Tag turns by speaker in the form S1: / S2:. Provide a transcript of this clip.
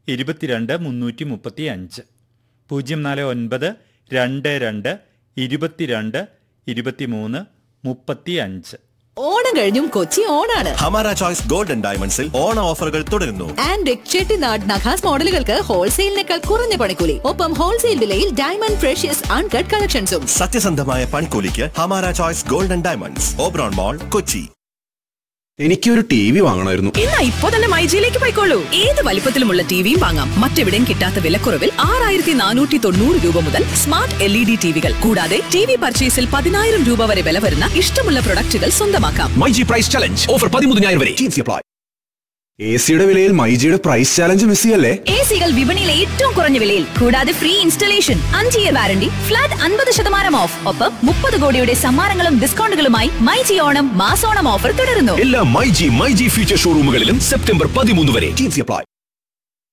S1: ഇരുപത്തിരണ്ട് മുന്നൂറ്റി മുപ്പത്തി അഞ്ച് പൂജ്യം നാല് ഒൻപത് രണ്ട് രണ്ട് ഇരുപത്തിരണ്ട് ഇരുപത്തിമൂന്ന് മുപ്പത്തി അഞ്ച്
S2: ഓണം കഴിഞ്ഞും കൊച്ചി ഓണാണ്
S3: ഹമാര ചോയ്സ് ഗോൾഡൻ ഡയമണ്ട്സിൽ ഓണ ഓഫറുകൾ തുടരുന്നു
S2: ആൻഡ് ചെട്ടിനാട് നഖാസ് മോഡലുകൾക്ക് ഹോൾസെയിലിനേക്കാൾ കുറഞ്ഞ പണിക്കൂലി ഒപ്പം ഹോൾസെയിൽ വിലയിൽ ഡയമണ്ട് ഫ്രഷ്യസ് അൺകട്ട് കളക്ഷൻസും
S3: സത്യസന്ധമായ പണിക്കൂലിക്ക് Hamara choice golden diamonds Oberon mall Kochi
S4: എനിക്കൊരു ടി വി വാങ്ങണമായിരുന്നു
S5: എന്നാ ഇപ്പോ തന്നെ മൈജിയിലേക്ക് പോയിക്കോളൂ ഏത് വലിപ്പത്തിലുമുള്ള ടിവിയും വാങ്ങാം മറ്റെവിടെയും കിട്ടാത്ത വിലക്കുറവിൽ ആറായിരത്തി നാനൂറ്റി തൊണ്ണൂറ് രൂപ മുതൽ സ്മാർട്ട് എൽ ഇ ഡി ടിവികൾ കൂടാതെ ടി വി പർച്ചേസിൽ പതിനായിരം രൂപ വരെ വില വരുന്ന ഇഷ്ടമുള്ള പ്രൊഡക്റ്റുകൾ സ്വന്തമാക്കാം
S6: മൈജി പ്രൈസ് ചലഞ്ച് ഓഫർ പതിമൂന്നിനായിരം വരെ
S4: അപ്ലൈ എ സിയുടെ വിലയിൽ മൈജിയുടെ പ്രൈസ് ചാലഞ്ച് മിസ് ചെയ്യല്ലേ
S7: എ സികൾ വിപണിയിലെ ഏറ്റവും കുറഞ്ഞ വിലയിൽ കൂടാതെ ഫ്രീ ഇൻസ്റ്റലേഷൻ അഞ്ച് ഇയർ വാരണ്ടി ഫ്ലാറ്റ് അൻപത് ശതമാനം ഓഫ് ഒപ്പം മുപ്പത് കോടിയുടെ സമ്മാനങ്ങളും ഡിസ്കൗണ്ടുകളുമായി മൈജി ഓണം മാസോണം ഓഫർ തുടരുന്നു
S6: എല്ലാ മൈജി മൈജി ഫ്യൂച്ചർ ഷോറൂമുകളിലും സെപ്റ്റംബർ പതിമൂന്ന് വരെ
S4: അപ്ലൈ